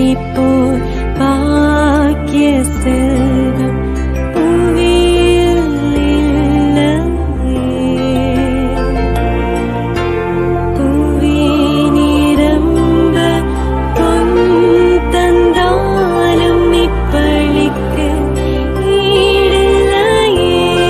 உன்னை போல் பாக்கிய செல்வம் புவியில் இல்லையே. புவி நிரம்ப பொன் தந்தாலும் இப்பழிக்கு ஈடில்லையே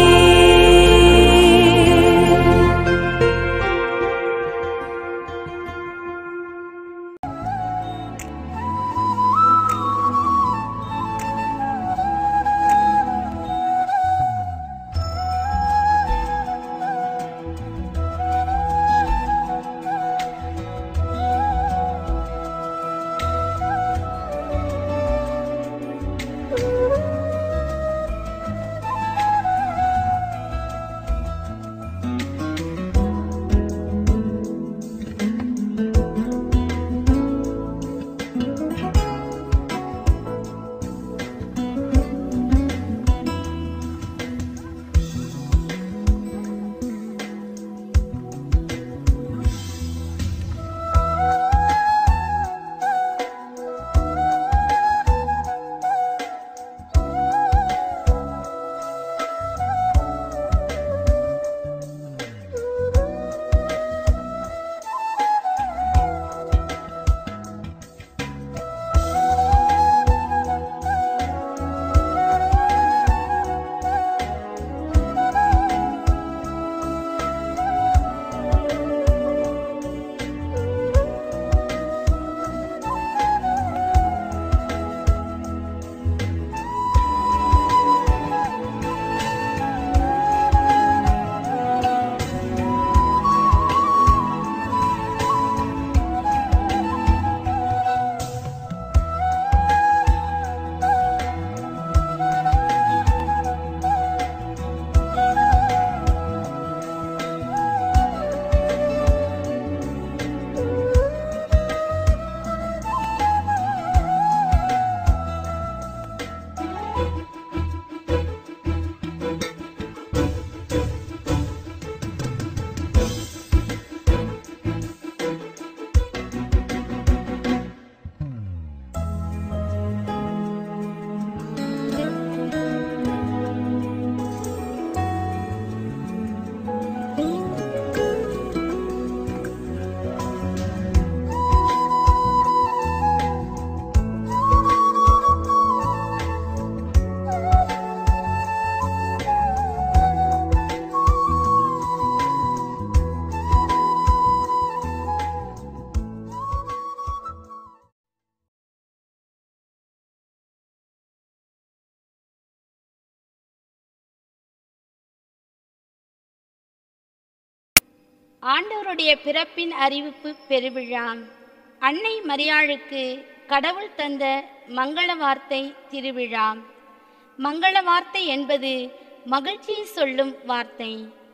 ஆண்டவருடைய பிறப்பின் அறிவிப்பு பெருவிழா அன்னை மரியாளுக்கு கடவுள் தந்த மங்கள வார்த்தை திருவிழா மங்கள வார்த்தை என்பது மகிழ்ச்சியை சொல்லும் வார்த்தை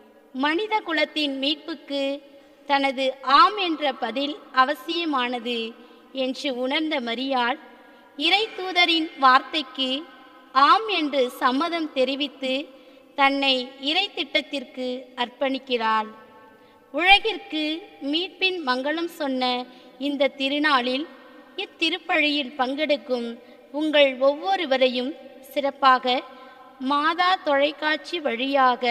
மனித குலத்தின் மீட்புக்கு தனது ஆம் என்ற பதில் அவசியமானது என்று உணர்ந்த மரியாள் இறை தூதரின் வார்த்தைக்கு ஆம் என்று சம்மதம் தெரிவித்து தன்னை இறை திட்டத்திற்கு அர்ப்பணிக்கிறாள் உலகிற்கு மீட்பின் மங்களம் சொன்ன இந்த திருநாளில் இத்திருப்பழியில் பங்கெடுக்கும் உங்கள் ஒவ்வொருவரையும் சிறப்பாக மாதா தொலைக்காட்சி வழியாக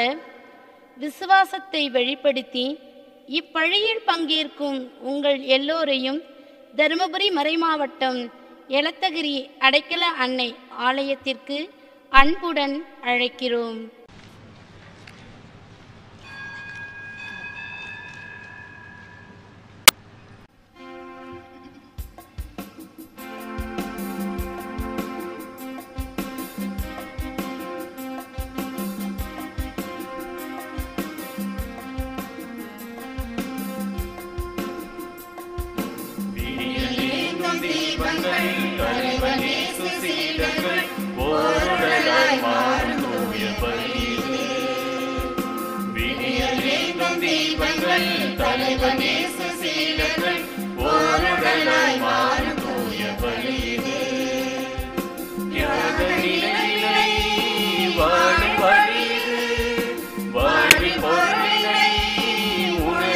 விசுவாசத்தை வெளிப்படுத்தி இப்பழியில் பங்கேற்கும் உங்கள் எல்லோரையும் தருமபுரி மறைமாவட்டம் எலத்தகிரி அடைக்கல அன்னை ஆலயத்திற்கு அன்புடன் அழைக்கிறோம்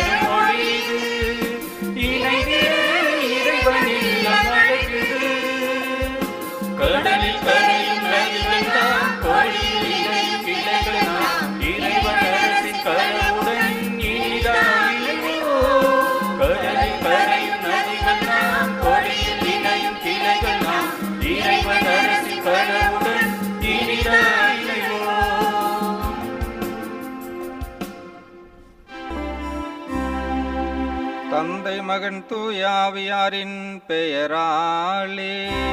இறைவனில் நடக்குது கடவுடன் இனிதாய் இணைவோம். தந்தை மகன் தூயாவியாரின் பெயராலே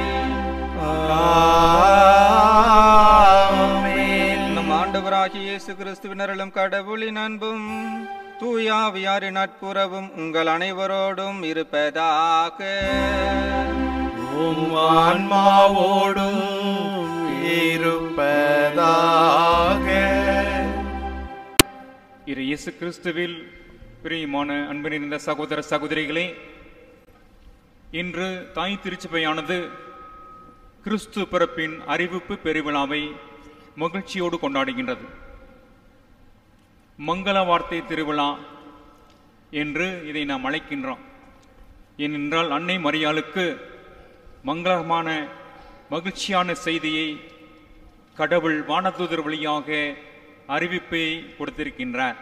ஆமென். நம் ஆண்டவராகிய இயேசு கிறிஸ்துவின் அருளும் கடவுளின் அன்பும் தூயாவியாரின் நட்புறவும் உங்கள் அனைவரோடும் இருப்பதாக உம் ஆன்மாவோடும் இருப்பதாக இரு இயேசு கிறிஸ்துவில் பிரியமான அன்பு நிறைந்த சகோதர சகோதரிகளே இன்று தாய் திருச்சபையானது கிறிஸ்து பிறப்பின் அறிவிப்பு பெருவிழாவை மகிழ்ச்சியோடு கொண்டாடுகின்றது மங்கள வார்த்தை திருவிழா என்று இதை நாம் அழைக்கின்றோம் ஏனென்றால் அன்னை மரியாளுக்கு மங்களகரமான மகிழ்ச்சியான செய்தியை கடவுள் வானதூதர் வழியாக அறிவிப்பை கொடுத்திருக்கின்றார்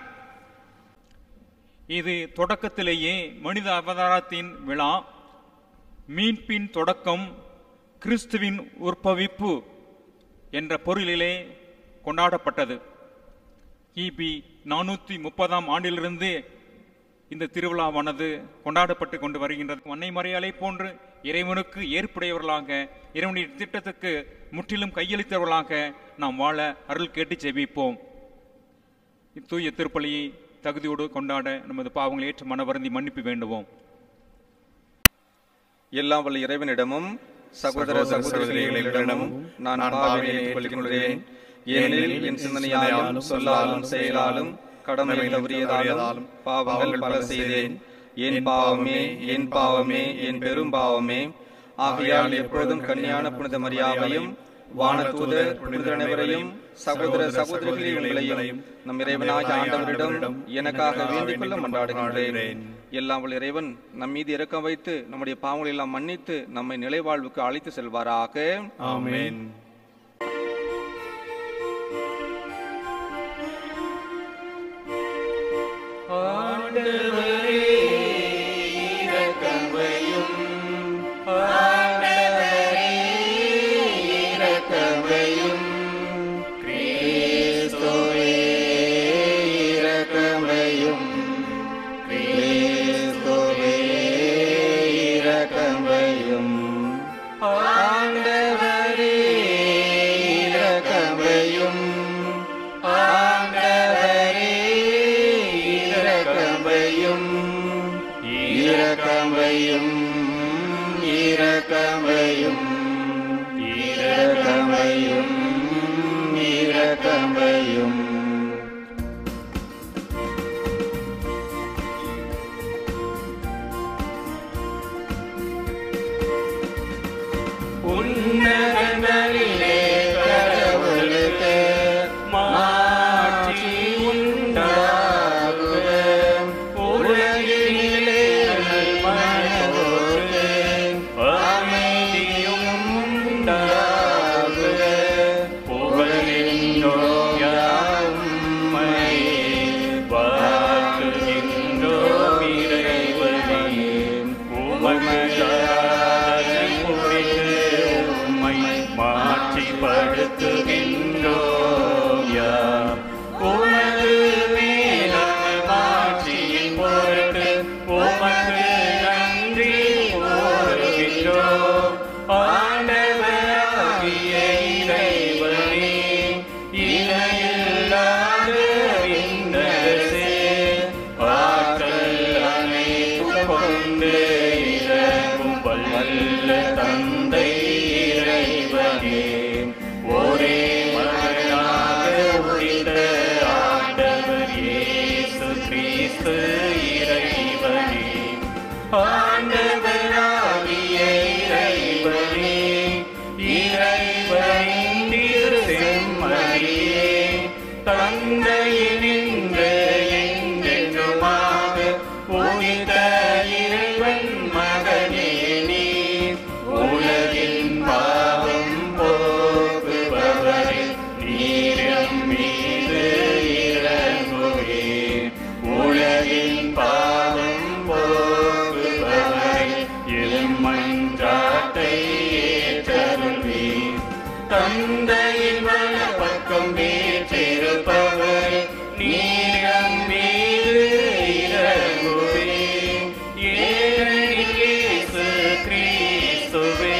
இது தொடக்கத்திலேயே மனித அவதாரத்தின் விழா மீட்பின் தொடக்கம் கிறிஸ்துவின் உற்பவிப்பு என்ற பொருளிலே கொண்டாடப்பட்டது கிபி நானூற்றி முப்பதாம் ஆண்டிலிருந்து இந்த திருவிழாவானது கொண்டாடப்பட்டு கொண்டு வருகின்றது அன்னை மறையாலை போன்று இறைவனுக்கு ஏற்புடையவர்களாக இறைவனுடைய திட்டத்துக்கு முற்றிலும் கையளித்தவர்களாக நாம் வாழ அருள் கேட்டு ஜெபிப்போம் இத்தூய திருப்பலியை தகுதியோடு கொண்டாட நமது பாவங்களை ஏற்று மனவருந்தி மன்னிப்பு வேண்டுவோம் எல்லாம் வல்ல இறைவனிடமும் சகோதர சகோதரிகளிடமும் நான் பாவினை ஏற்றுக்கொள்கின்றேன் ஏனெனில் என் சிந்தனையாலும் சொல்லாலும் செயலாலும் கடமை தவறியதாலும் பாவங்கள் பல செய்தேன் என் பாவமே என் பாவமே என் பெரும் பாவமே ஆகையால் எப்பொழுதும் கன்னியான புனித மரியாதையும் வானதூதர் புனிதர் அனைவரையும் சகோதர சகோதரிகளே உங்களையும் நம் இறைவனாகிய ஆண்டவரிடம் எனக்காக வேண்டிக் கொள்ள மன்றாடுகின்றேன் எல்லாம் வல்ல இறைவன் நம் மீது இரக்கம் வைத்து நம்முடைய பாவங்களை எல்லாம் மன்னித்து நம்மை நிலைவாழ்வுக்கு அழைத்து செல்வாராக ஆமென் ஆண்டவரே இரக்கமையும் ஆண்டவரே இரக்கமையும் கிறிஸ்துவே இரக்கமையும் கிறிஸ்துவே இரக்கமையும் ஆண்டவரே இரக்கமையும் ஆண்டவரே இரக்கமையும் இரக்கமையும் இரக்கமையும் இரக்கமையும் இரக்கமையும் உன்னதங்களிலே கடவுளுக்கு மாட்சி உண்டாகுக. உலகினிலே மனவோர்க்கு அமைதியும் உண்டாகுக. புகழின்றோம் யாம்மையே வாழ்த்துகின்றோம் இறைவனே. உமது ஆராதனை புரிந்து தந்தையின் வல பக்கம் வீற்றிருப்பவர் நீரம் மீது இறங்குவே ஏனெனில் இயேசு கிறிஸ்துவே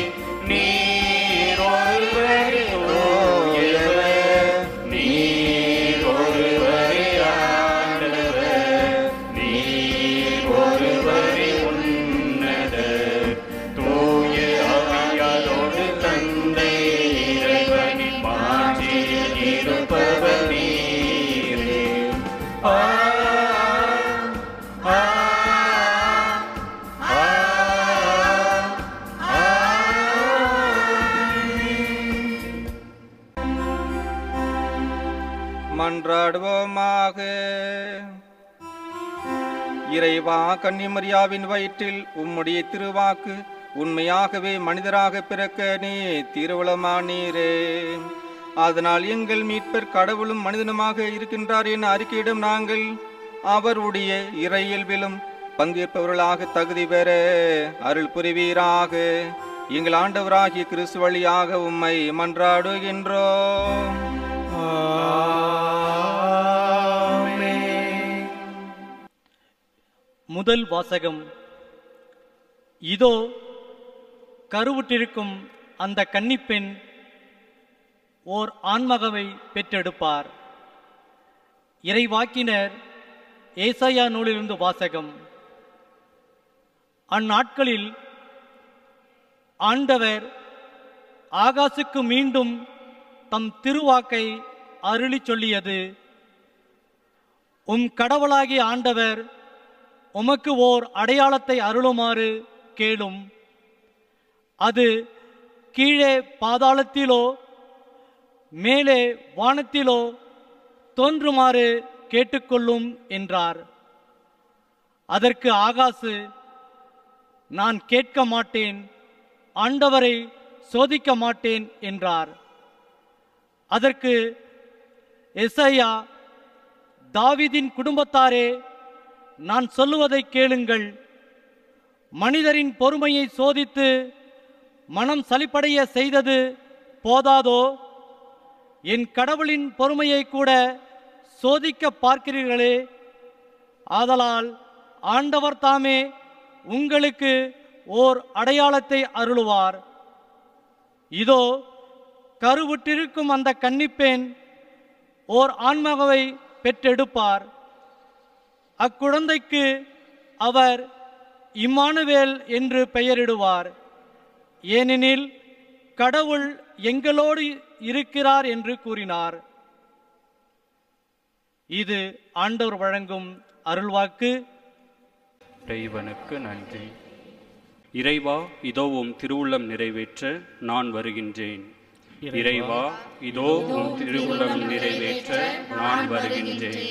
நீர் ஒருவரே தூயவர் நீர் ஒருவரே ஆண்டவர் நீர் ஒருவரே உன்னதர் தூய ஆவியாரோடு தந்தை இறைவனின் மாற்றில் இருப்பவர் நீரே ஆ ஆ ஆ மன்றாடுவோமாக இறைவா கன்னிமரியாவின் வயிற்றில் உம்முடைய திருவாக்கு உண்மையாகவே மனிதராக பிறக்க நீ திருவுளமானீரே அதனால் எங்கள் மீட்பர் கடவுளும் மனிதனுமாக இருக்கின்றார் என அறிக்கையிடும் நாங்கள் அவருடைய இறையியல்பிலும் பங்கேற்பவர்களாக தகுதி பெற அருள் புரிவீராக எங்கள் ஆண்டவராகிய கிறிஸ்து வழியாக உம்மை மன்றாடுகின்றோம் முதல் வாசகம் இதோ கருவுற்றிருக்கும் அந்த கன்னிப்பெண் ஓர் ஆண்மகவை பெற்றெடுப்பார் இறைவாக்கினர் ஏசாயா நூலிலிருந்து வாசகம் அந்நாட்களில் ஆண்டவர் ஆகாசுக்கு மீண்டும் தம் திருவாக்கை அருளிச் சொல்லியது உம் கடவுளாகிய ஆண்டவர் உமக்கு ஓர் அடையாளத்தை அருளுமாறு கேளும் அது கீழே பாதாளத்திலோ மேலே வானத்திலோ தோன்றுமாறு கேட்டுக்கொள்ளும் என்றார் அதற்கு ஆகாசு நான் கேட்க மாட்டேன் ஆண்டவரை சோதிக்க மாட்டேன் என்றார் அதற்கு எசையா தாவீதின் குடும்பத்தாரே நான் சொல்லுவதை கேளுங்கள் மனிதரின் பொறுமையை சோதித்து மனம் சலிப்படைய செய்தது போதாதோ என் கடவுளின் பொறுமையை கூட சோதிக்க பார்க்கிறீர்களே ஆதலால் ஆண்டவர் தாமே உங்களுக்கு ஓர் அடையாளத்தை அருளுவார் இதோ கருவுற்றிருக்கும் அந்த கன்னிப்பெண் ஓர் ஆன்மகவை பெற்றெடுப்பார் அக்குழந்தைக்கு அவர் இம்மானுவேல் என்று பெயரிடுவார் ஏனெனில் கடவுள் எங்களோடு இருக்கிறார் என்று கூறினார் இது ஆண்டவர் வழங்கும் அருள்வாக்கு இறைவனுக்கு நன்றி இறைவா இதோ உம் திருவுள்ளம் நிறைவேற்ற நான் வருகின்றேன் இறைவா இதோ உம் திருவுள்ளம் நிறைவேற்ற நான் வருகின்றேன்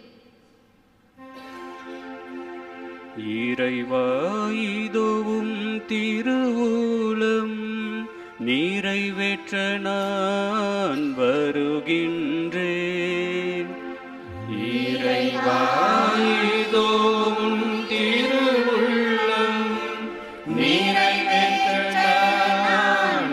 இறைவா இதோவும் திருவுளம் நிறைவேற்ற நான் வருகின்றேன் இறைவா இதோவும் திருவுள்ளம் நிறைவேற்ற நான்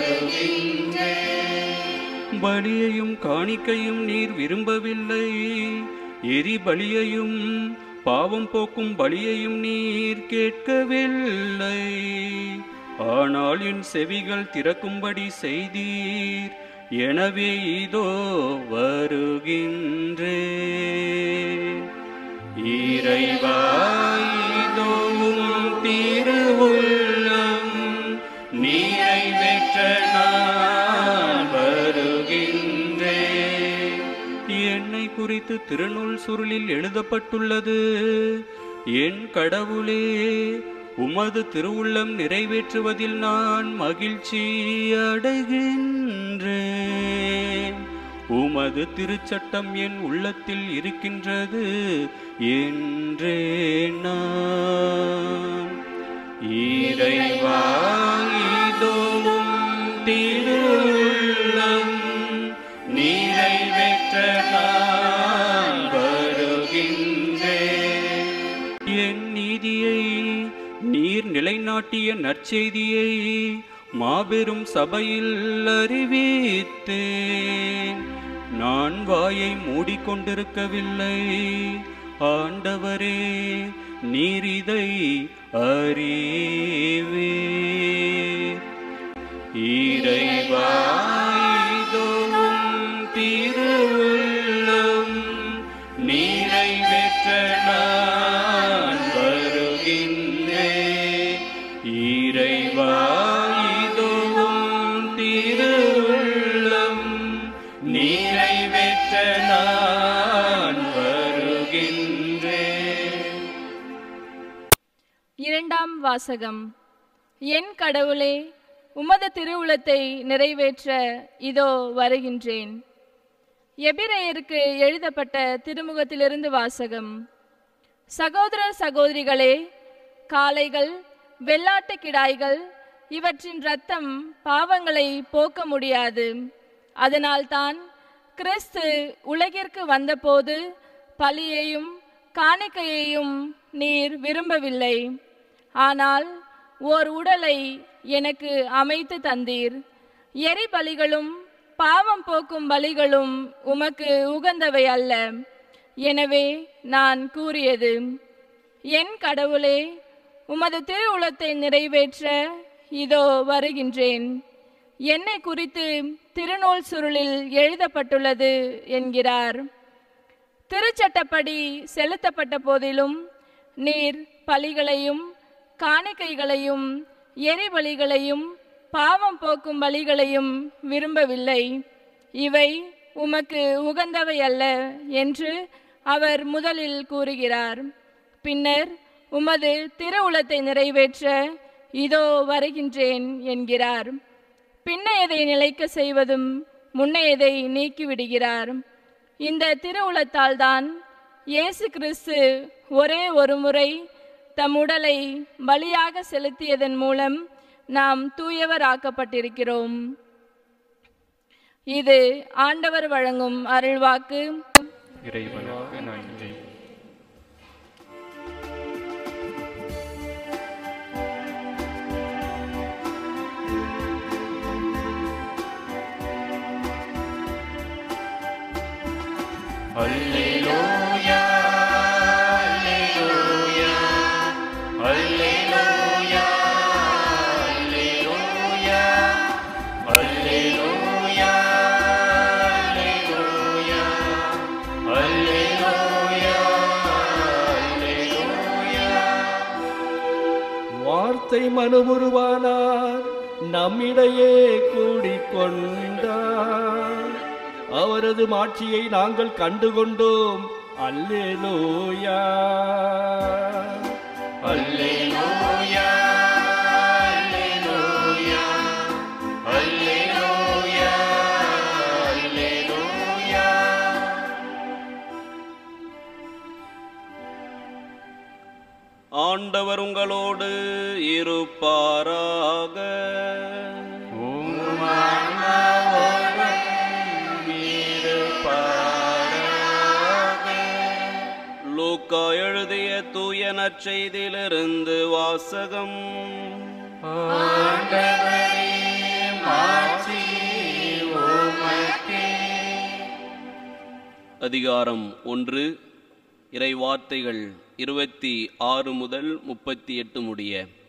வருகின்றேன் பலியையும் காணிக்கையும் நீர் விரும்பவில்லை எரி பலியையும் பாவம் போக்கும் பலியையும் நீர் கேட்கவில்லை ஆனால் என் செவிகள் திறக்கும்படி செய்தீர் எனவே இதோ வருகின்றேன் இறைவா இதோவும் திருவுள்ளம் நிறைவேற்ற நான் வருகின்றேன் என்னை குறித்து திருநூல் சுருளில் எழுதப்பட்டுள்ளது என் கடவுளே உமது திருவுள்ளம் நிறைவேற்றுவதில் நான் மகிழ்ச்சி அடைகின்றேன் உமது திருச்சட்டம் என் உள்ளத்தில் இருக்கின்றது என்றே நான் இறைவா இதோவும் திருவுள்ளம் நிறைவேற்ற நான் வருகின்றேன் என் நீதியை நீர் நிலைநாட்டிய நற்செய்தியை மாபெரும் சபையில் அறிவித்தேன் நான் வாயை மூடிக்கொண்டிருக்கவில்லை ஆண்டவரே நீர் இதை அறிவே இறைவா இதோவும் திருவுள்ளம் நிறைவேற்ற நான் வருகின்றேன் இறைவா இதோவும் திருவுள்ளம் நிறைவேற்ற நான் வருகின்றேன் இரண்டாம் வாசகம் என் கடவுளே உமது திருவுளத்தை நிறைவேற்ற இதோ வருகின்றேன் எபிரேயருக்கு எழுதப்பட்ட திருமுகத்திலிருந்து வாசகம் சகோதர சகோதரிகளே காளைகள் வெள்ளாட்டு கிடாய்கள் இவற்றின் இரத்தம் பாவங்களை போக்க முடியாது அதனால்தான் கிறிஸ்து உலகிற்கு வந்தபோது பலியையும் காணிக்கையையும் நீர் விரும்பவில்லை ஆனால் ஓர் உடலை எனக்கு அமைத்து தந்தீர் எரி பலிகளும் பாவம் போக்கும் பலிகளும் உமக்கு உகந்தவை அல்ல எனவே நான் கூறியது என் கடவுளே உமது திருவுளத்தை நிறைவேற்ற இதோ வருகின்றேன் என்னை குறித்து திருநூல் சுருளில் எழுதப்பட்டுள்ளது என்கிறார் திருச்சட்டப்படி செலுத்தப்பட்ட போதிலும் நீர் பலிகளையும் காணிக்கைகளையும் எரிபலிகளையும் பாவம் போக்கும் பலிகளையும் விரும்பவில்லை இவை உமக்கு உகந்தவை அல்ல என்று அவர் முதலில் கூறுகிறார் பின்னர் உமது திருவுளத்தை நிறைவேற்ற இதோ வருகின்றேன் என்கிறார் பின்னையதை நிலைக்க செய்வதும் முன்னையதை நீக்கிவிடுகிறார் இந்த திருவுளத்தால் தான் இயேசு கிறிஸ்து ஒரே ஒரு முறை தம் உடலை பலியாக செலுத்தியதன் மூலம் நாம் தூயவராக்கப்பட்டிருக்கிறோம் இது ஆண்டவர் வழங்கும் அருள்வாக்கு இறைவனுக்கு நன்றி அல்லேலூயா அல்லேலூயா அல்லேலூயா அல்லேலூயா அல்லேலூயா அல்லேலூயா அல்லேலூயா அல்லேலூயா வார்த்தை மனுபுருவானார் நம்மிடையே கூடிக்கொண்டார் அவரது மாட்சியை நாங்கள் கண்டுகொண்டோம் அல்லேலூயா அல்லேலூயா அல்லேலூயா அல்லேலூயா அல்லேலூயா ஆண்டவர் உங்களோடு இருப்பாராக லூக்கா எழுதிய தூய நற்செய்தியிலிருந்து வாசகம் அதிகாரம் ஒன்று இறை வார்த்தைகள் இருபத்தி ஆறு முதல் முப்பத்தி எட்டு முடிய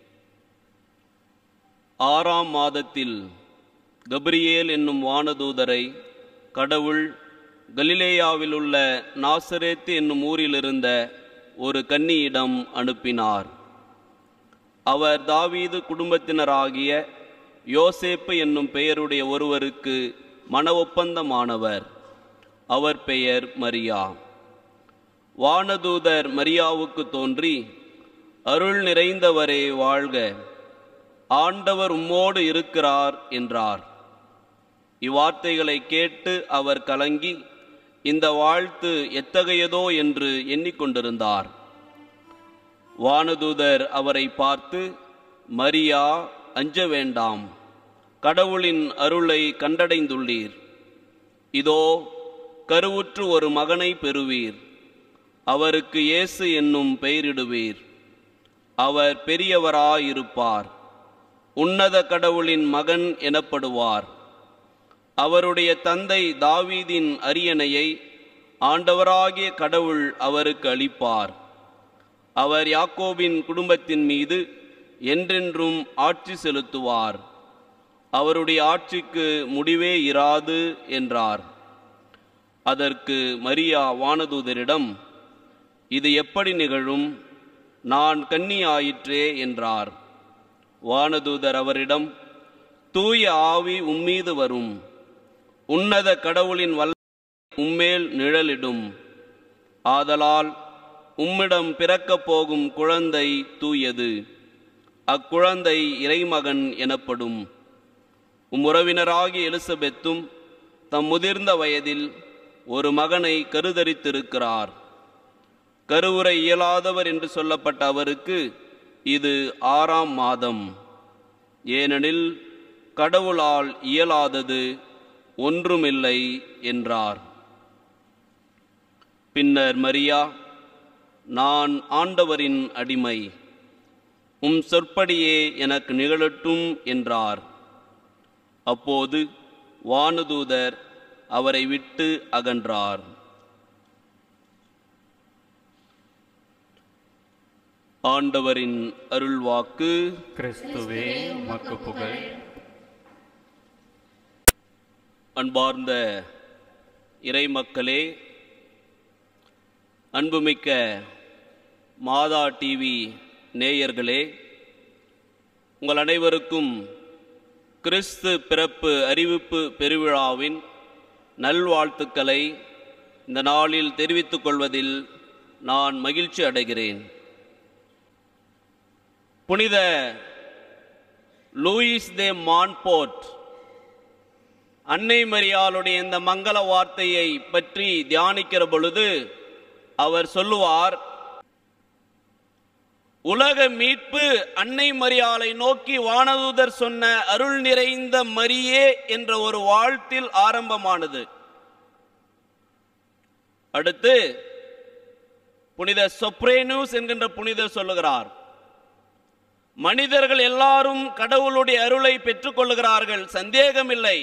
ஆறாம் மாதத்தில் கபிரியேல் என்னும் வானதூதரை கடவுள் கலிலேயாவில் உள்ள நாசரேத்து என்னும் ஊரில் இருந்த ஒரு கன்னியிடம் அனுப்பினார் அவர் தாவீது குடும்பத்தினராகிய யோசேப்பு என்னும் பெயருடைய ஒருவருக்கு மன ஒப்பந்தமானவர் அவர் பெயர் மரியா வானதூதர் மரியாவுக்கு தோன்றி அருள் நிறைந்தவரே வாழ்க ஆண்டவர் உம்மோடு இருக்கிறார் என்றார் இவ்வார்த்தைகளை கேட்டு அவர் கலங்கி இந்த வாழ்த்து எத்தகையதோ என்று எண்ணிக்கொண்டிருந்தார் வானதூதர் அவரை பார்த்து மரியா அஞ்ச வேண்டாம் கடவுளின் அருளை கண்டடைந்துள்ளீர் இதோ கருவுற்று ஒரு மகனை பெறுவீர் அவருக்கு இயேசு என்னும் பெயரிடுவீர் அவர் பெரியவராயிருப்பார் உன்னத கடவுளின் மகன் எனப்படுவார் அவருடைய தந்தை தாவீதின் அரியணையை ஆண்டவராகிய கடவுள் அவருக்கு அளிப்பார் அவர் யாக்கோபின் குடும்பத்தின் மீது என்றென்றும் ஆட்சி செலுத்துவார் அவருடைய ஆட்சிக்கு முடிவே இராது என்றார் அதற்கு மரியா வானதூதரிடம் இது எப்படி நிகழும் நான் கன்னி ஆயிற்றே என்றார் வானதூதர் அவரிடம் தூய ஆவி உம்மீது வரும் உன்னத கடவுளின் வல்ல உம்மேல் நிழலிடும் ஆதலால் உம்மிடம் பிறக்கப் போகும் குழந்தை தூயது அக்குழந்தை இறைமகன் எனப்படும் உம் உறவினராகிய எலிசபெத்தும் தம் முதிர்ந்த வயதில் ஒரு மகனை கருதரித்திருக்கிறார் கருவுரை இயலாதவர் என்று சொல்லப்பட்ட அவருக்கு இது ஆறாம் மாதம் ஏனெனில் கடவுளால் இயலாதது ஒன்றுமில்லை என்றார் பின்னர் மரியா நான் ஆண்டவரின் அடிமை உம் சொற்படியே எனக்கு நிகழட்டும் என்றார் அப்போது வானுதூதர் அவரை விட்டு அகன்றார் ஆண்டவரின் அருள்வாக்கு கிறிஸ்துவே மக்கு புகழ் அன்பார்ந்த இறைமக்களே அன்புமிக்க மாதா டிவி நேயர்களே உங்கள் அனைவருக்கும் கிறிஸ்து பிறப்பு அறிவிப்பு பெருவிழாவின் நல்வாழ்த்துக்களை இந்த நாளில் தெரிவித்துக் கொள்வதில் நான் மகிழ்ச்சி அடைகிறேன் புனித லூயிஸ் தே மான்போர்ட் அன்னை மரியாளுடைய இந்த மங்கள வார்த்தையை பற்றி தியானிக்கிற பொழுது அவர் சொல்லுவார் உலக மீட்பு அன்னை மரியாளை நோக்கி வானதூதர் சொன்ன அருள் நிறைந்த மரியே என்ற ஒரு வாழ்த்தில் ஆரம்பமானது அடுத்து புனித சொப்ரேனூஸ் என்கின்ற புனிதர் சொல்லுகிறார் மனிதர்கள் எல்லாரும் கடவுளுடைய அருளை பெற்றுக்கொள்ளுகிறார்கள் சந்தேகமில்லை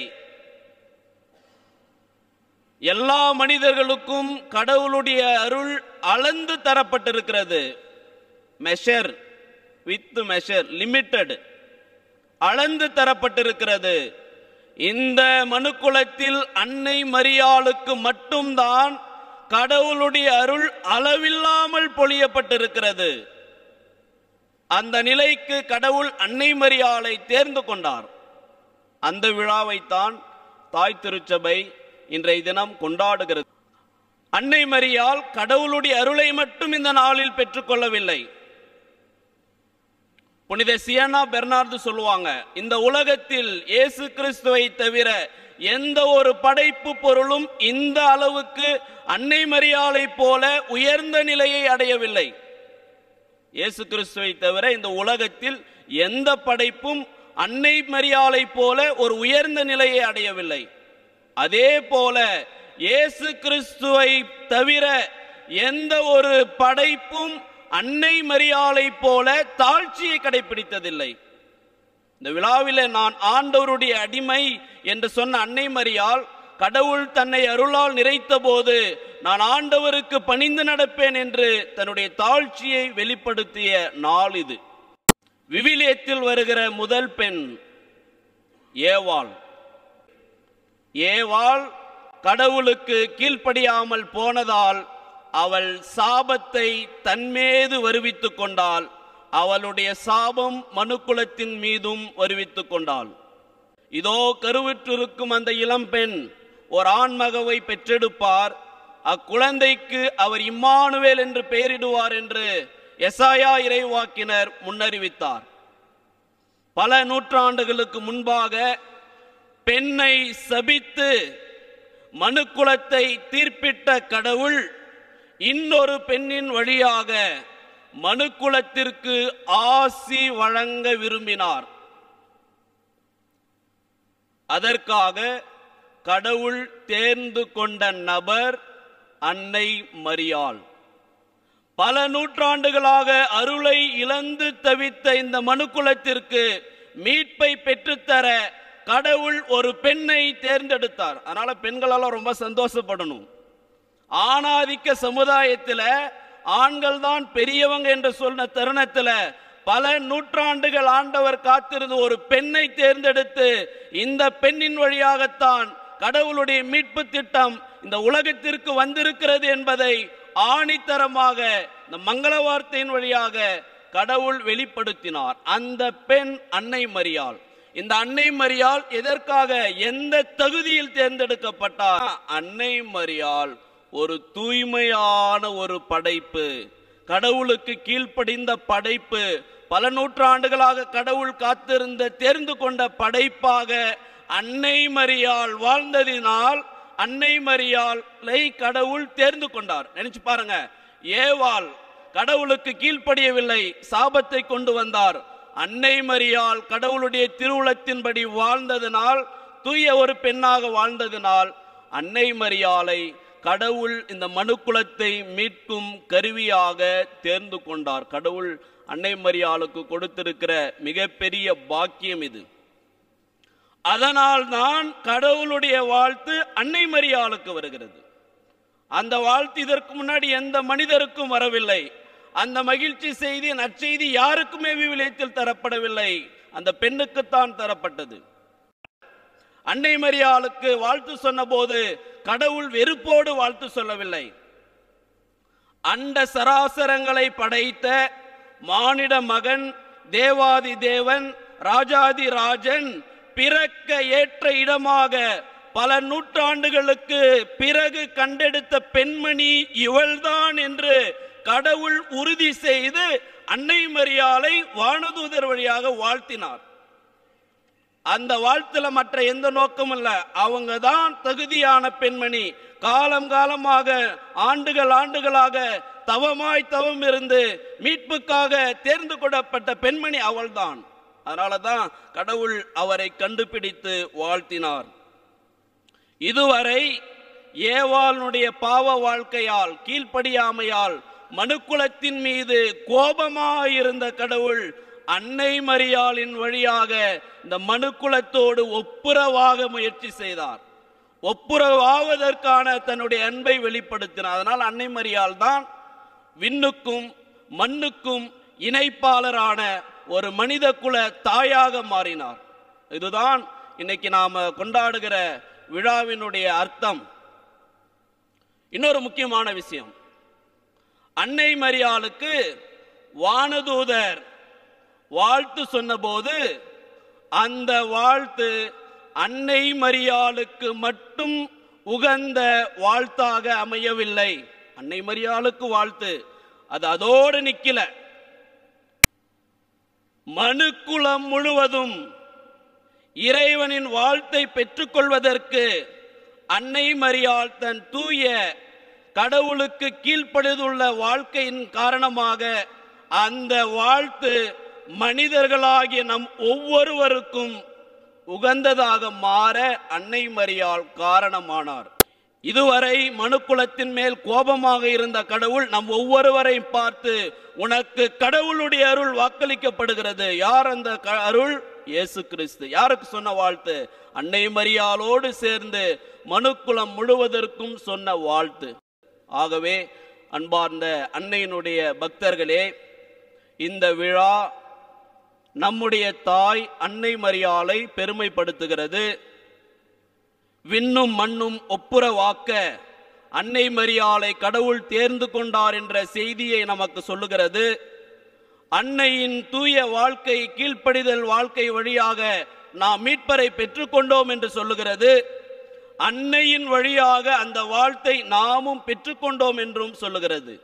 எல்லா மனிதர்களுக்கும் கடவுளுடைய அருள் அளந்து தரப்பட்டிருக்கிறது மெஷர் வித் மெஷர் லிமிட்டெட் அளந்து தரப்பட்டிருக்கிறது இந்த மனுக்குலத்தில் அன்னை மரியாளுக்கு மட்டும்தான் கடவுளுடைய அருள் அளவில்லாமல் பொழியப்பட்டிருக்கிறது அந்த நிலைக்கு கடவுள் அன்னை மரியாளை தேர்ந்து கொண்டார் அந்த விழாவைத்தான் தாய் திருச்சபை இன்றைய தினம் கொண்டாடுகிறது அன்னை மரியாள் கடவுளுடைய அருளை மட்டும் இந்த நாளில் பெற்றுக்கொள்ளவில்லை புனித சியனா பெர்னார்டு சொல்லுவாங்க இந்த உலகத்தில் இயேசு கிறிஸ்துவை தவிர எந்த ஒரு படைப்பு பொருளும் இந்த அளவுக்கு அன்னை மரியாளை போல உயர்ந்த நிலையை அடையவில்லை இயேசு கிறிஸ்துவை தவிர இந்த உலகத்தில் எந்த படைப்பும் அன்னை மரியாளை போல ஒரு உயர்ந்த நிலையை அடையவில்லை அதே போல இயேசு கிறிஸ்துவை தவிர எந்த ஒரு படைப்பும் அன்னை மரியாளை போல தாழ்ச்சியை கடைபிடித்ததில்லை இந்த விழாவிலே நான் ஆண்டவருடைய அடிமை என்று சொன்ன அன்னை மரியாள் கடவுள் தன்னை அருளால் நிறைத்த போது நான் ஆண்டவருக்கு பணிந்து நடப்பேன் என்று தன்னுடைய தாழ்ச்சியை வெளிப்படுத்திய நாள் இது விவிலியத்தில் வருகிற முதல் பெண் ஏவாள் ஏவாள் கடவுளுக்கு கீழ்ப்படியாமல் போனதால் அவள் சாபத்தை தன்மீது வருவித்துக் கொண்டாள் அவளுடைய சாபம் மனுக்குலத்தின் மீதும் வருவித்துக் கொண்டாள் இதோ கருவுற்றிருக்கும் அந்த இளம்பெண் ஒரு ஆண்மகவை பெற்றெடுப்பார் அக்குழந்தைக்கு அவர் இம்மானுவேல் என்று பெயரிடுவார் என்று எசாயா இறைவாக்கினர் முன்னறிவித்தார் பல நூற்றாண்டுகளுக்கு முன்பாக பெண்ணை சபித்து மனுக்குலத்தை தீர்ப்பிட்ட கடவுள் இன்னொரு பெண்ணின் வழியாக மனுக்குலத்திற்கு ஆசி வழங்க விரும்பினார் அதற்காக கடவுள் தேர்ந்து கொண்ட நபர் அன்னை மரியாள் பல நூற்றாண்டுகளாக அருளை இழந்து தவித்த இந்த மனுக்குலத்திற்கு மீட்பு மீட்பை பெற்றுத்தர கடவுள் ஒரு பெண்ணை தேர்ந்தெடுத்தார் அதனால பெண்களெல்லாம் ரொம்ப சந்தோஷப்படணும் ஆணாதிக்க சமுதாயத்துல ஆண்கள் தான் பெரியவங்க என்று சொன்ன தருணத்துல பல நூற்றாண்டுகள் ஆண்டவர் காத்திருந்து ஒரு பெண்ணை தேர்ந்தெடுத்து இந்த பெண்ணின் வழியாகத்தான் கடவுளுடைய மீட்பு திட்டம் இந்த உலகத்திற்கு வந்திருக்கிறது என்பதை ஆணித்தரமாக இந்த மங்கள வார்த்தையின் வழியாக கடவுள் வெளிப்படுத்தினார் அந்த பெண் அன்னை மரியாள் இந்த அன்னை மரியாள் எதற்காக எந்த தகுதியில் தேர்ந்தெடுக்கப்பட்டார் அன்னை மரியாள் ஒரு தூய்மையான ஒரு படைப்பு கடவுளுக்கு கீழ்ப்படிந்த படைப்பு பல நூற்றாண்டுகளாக கடவுள் காத்திருந்த தெரிந்து கொண்ட படைப்பாக அன்னை மரியாள் வாழ்ந்ததினால் அன்னை மரியாளை கடவுள் தேர்ந்து கொண்டார் நினைச்சு பாருங்க ஏவாள் கடவுளுக்கு கீழ்ப்படியவில்லை சாபத்தை கொண்டு வந்தார் அன்னை மரியாள் கடவுளுடைய திருவுளத்தின்படி வாழ்ந்ததினால் தூய ஒரு பெண்ணாக வாழ்ந்ததினால் அன்னை மரியாளை கடவுள் இந்த மனுக்குலத்தை மீட்கும் கருவியாக தேர்ந்து கொண்டார் கடவுள் அன்னை மரியாளுக்கு கொடுத்திருக்கிற மிகப்பெரிய பாக்கியம் இது அதனால் தான் கடவுளுடைய வாழ்த்து அன்னை மரியாளுக்கு வருகிறது அந்த வாழ்த்து இதற்கு முன்னாடி எந்த மனிதருக்கும் வரவில்லை அந்த மகிழ்ச்சி செய்தி நற்செய்தி யாருக்குமே விவிலியத்தில் தரப்படவில்லை அந்த பெண்ணுக்குத்தான் தரப்பட்டது அன்னை மரியாளுக்கு வாழ்த்து சொன்னபோது கடவுள் வெறுப்போடு வாழ்த்து சொல்லவில்லை அண்ட சராசரங்களை படைத்த மானிட மகன் தேவாதி தேவன் ராஜாதி ராஜன் பிறக்க ஏற்ற இடமாக பல நூற்றாண்டுகளுக்கு பிறகு கண்டெடுத்த பெண்மணி இவள்தான் என்று கடவுள் உறுதி செய்து அன்னை மரியாளை வானதூதர் வழியாக வாழ்த்தினார் அந்த வாழ்த்துல மற்ற எந்த நோக்கமும் இல்ல அவங்க தான் தகுதியான பெண்மணி காலம் காலமாக ஆண்டுகள் ஆண்டுகளாக தவமாய் தவம் இருந்து மீட்புக்காக தேர்ந்து கொள்ளப்பட்ட பெண்மணி அவள்தான் அதனாலதான் கடவுள் அவரை கண்டுபிடித்து வாழ்த்தினார் இதுவரை ஏவாளுடைய பாவ வாழ்க்கையால் கீழ்ப்படியாமையால் மனுக்குலத்தின் மீது கோபமாயிருந்த கடவுள் அன்னை மரியாளின் வழியாக இந்த மனுக்குலத்தோடு ஒப்புரவாக முயற்சி செய்தார் ஒப்புரவாவதற்கான தன்னுடைய அன்பை வெளிப்படுத்தினார் அதனால் அன்னை மரியாள் தான் விண்ணுக்கும் மண்ணுக்கும் இணைப்பாளரான ஒரு மனித குல தாயாக மாறினார் இதுதான் இன்னைக்கு நாம கொண்டாடுகிற விழாவினுடைய அர்த்தம் இன்னொரு முக்கியமான விஷயம் அன்னை மரியாளுக்கு வானதூதர் வாழ்த்து சொன்னபோது அந்த வாழ்த்து அன்னை மரியாளுக்கு மட்டும் உகந்த வாழ்த்தாக அமையவில்லை அன்னை மரியாளுக்கு வாழ்த்து அது அதோடு நிக்கல மனுக்குலம் முழுவதும் இறைவனின் வாழ்த்தை பெற்றுக்கொள்வதற்கு அன்னை மரியாள் தன் தூய கடவுளுக்கு கீழ்ப்படிதுள்ள வாழ்க்கையின் காரணமாக அந்த வாழ்த்து மனிதர்களாகிய நம் ஒவ்வொருவருக்கும் உகந்ததாக மாற அன்னை மரியாள் காரணமானார் இதுவரை மனுக்குலத்தின் மேல் கோபமாக இருந்த கடவுள் நம் ஒவ்வொருவரையும் பார்த்து உனக்கு கடவுளுடைய அருள் வாக்களிக்கப்படுகிறது யார் அந்த க- அருள் இயேசு கிறிஸ்து யாருக்கு சொன்ன வாழ்த்து அன்னை மரியாளோடு சேர்ந்து மனுக்குலம் முழுவதற்கும் சொன்ன வாழ்த்து ஆகவே அன்பார்ந்த அன்னையினுடைய பக்தர்களே இந்த விழா நம்முடைய தாய் அன்னை மரியாளை பெருமைப்படுத்துகிறது விண்ணும் மண்ணும் ஒப்புரவாக்க அன்னை மரியாளை கடவுள் தேர்ந்து கொண்டார் என்ற செய்தியை நமக்கு சொல்லுகிறது அன்னையின் தூய வாழ்க்கை கீழ்ப்படிதல் வாழ்க்கை வழியாக நாம் மீட்பரை பெற்றுக்கொண்டோம் என்று சொல்லுகிறது அன்னையின் வழியாக அந்த வாழ்த்தை நாமும் பெற்றுக்கொண்டோம் என்றும் சொல்லுகிறது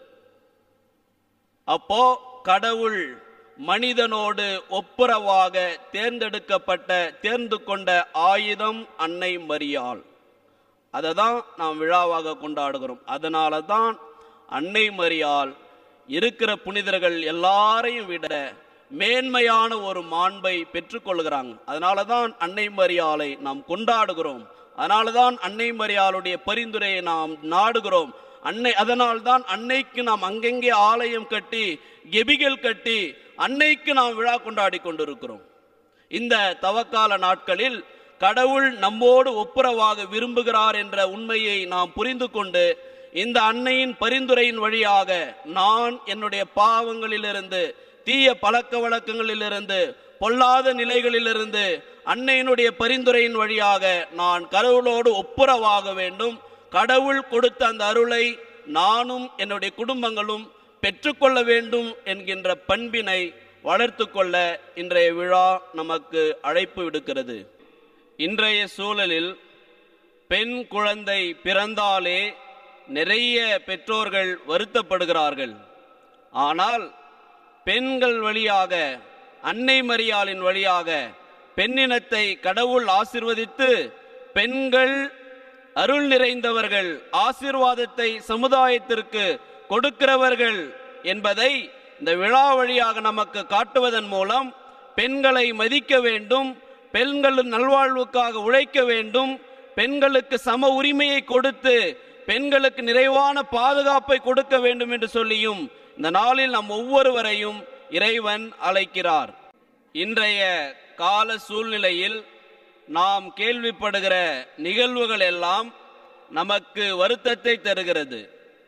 அப்போ கடவுள் மனிதனோடு ஒப்புரவாக தேர்ந்தெடுக்கப்பட்ட தேர்ந்து கொண்ட ஆயுதம் அன்னை மரியாள் அதை தான் நாம் விழாவாக கொண்டாடுகிறோம் அதனால தான் அன்னை மரியாள் இருக்கிற புனிதர்கள் எல்லாரையும் விட மேன்மையான ஒரு மாண்பை பெற்றுக்கொள்கிறாங்க அதனால தான் அன்னை மரியாளை நாம் கொண்டாடுகிறோம் அதனால தான் அன்னை மரியாளுடைய பரிந்துரையை நாம் நாடுகிறோம் அன்னை அதனால் தான் அன்னைக்கு நாம் அங்கங்கே ஆலயம் கட்டி கெபிகள் கட்டி அன்னைக்கு நாம் விழா கொண்டாடி கொண்டிருக்கிறோம் இந்த தவக்கால நாட்களில் கடவுள் நம்மோடு ஒப்புரவாக விரும்புகிறார் என்ற உண்மையை நாம் புரிந்து கொண்டு இந்த அன்னையின் பரிந்துரையின் வழியாக நான் என்னுடைய பாவங்களிலிருந்து தீய பழக்க வழக்கங்களிலிருந்து பொல்லாத நிலைகளிலிருந்து அன்னையினுடைய பரிந்துரையின் வழியாக நான் கடவுளோடு ஒப்புரவாக வேண்டும் கடவுள் கொடுத்த அந்த அருளை நானும் என்னுடைய குடும்பங்களும் பெற்றுக்கொள்ள வேண்டும் என்கின்ற பண்பினை வளர்த்து கொள்ள இன்றைய விழா நமக்கு அழைப்பு விடுக்கிறது இன்றைய சூழலில் பெண் குழந்தை பிறந்தாலே நிறைய பெற்றோர்கள் வருத்தப்படுகிறார்கள் ஆனால் பெண்கள் வழியாக அன்னை மரியாளின் வழியாக பெண்ணினத்தை கடவுள் ஆசிர்வதித்து பெண்கள் அருள் நிறைந்தவர்கள் ஆசீர்வாதத்தை சமுதாயத்திற்கு கொடுக்கிறவர்கள் என்பதை இந்த விழா வழியாக நமக்கு காட்டுவதன் மூலம் பெண்களை மதிக்க வேண்டும் பெண்களின் நல்வாழ்வுக்காக உழைக்க வேண்டும் பெண்களுக்கு சம உரிமையை கொடுத்து பெண்களுக்கு நிறைவான பாதுகாப்பை கொடுக்க வேண்டும் என்று சொல்லியும் இந்த நாளில் நம் ஒவ்வொருவரையும் இறைவன் அழைக்கிறார் இன்றைய கால சூழ்நிலையில் நாம் கேள்விப்படுகிற நிகழ்வுகள் எல்லாம் நமக்கு வருத்தத்தை தருகிறது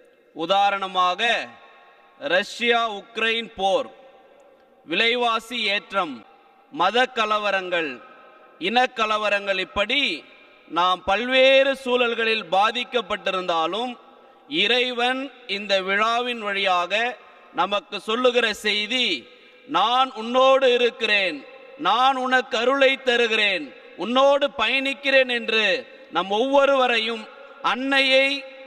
உதாரணமாக ரஷ்யா உக்ரைன் போர் விலைவாசி ஏற்றம் மத கலவரங்கள் இனக்கலவரங்கள் இப்படி நாம் பல்வேறு சூழல்களில் பாதிக்கப்பட்டிருந்தாலும் இறைவன் இந்த விழாவின் வழியாக நமக்கு சொல்லுகிற செய்தி நான் உன்னோடு இருக்கிறேன் நான் உனக்கு அருளை தருகிறேன் உன்னோடு பயணிக்கிறேன் என்று நம் ஒவ்வொருவரையும் அன்னையை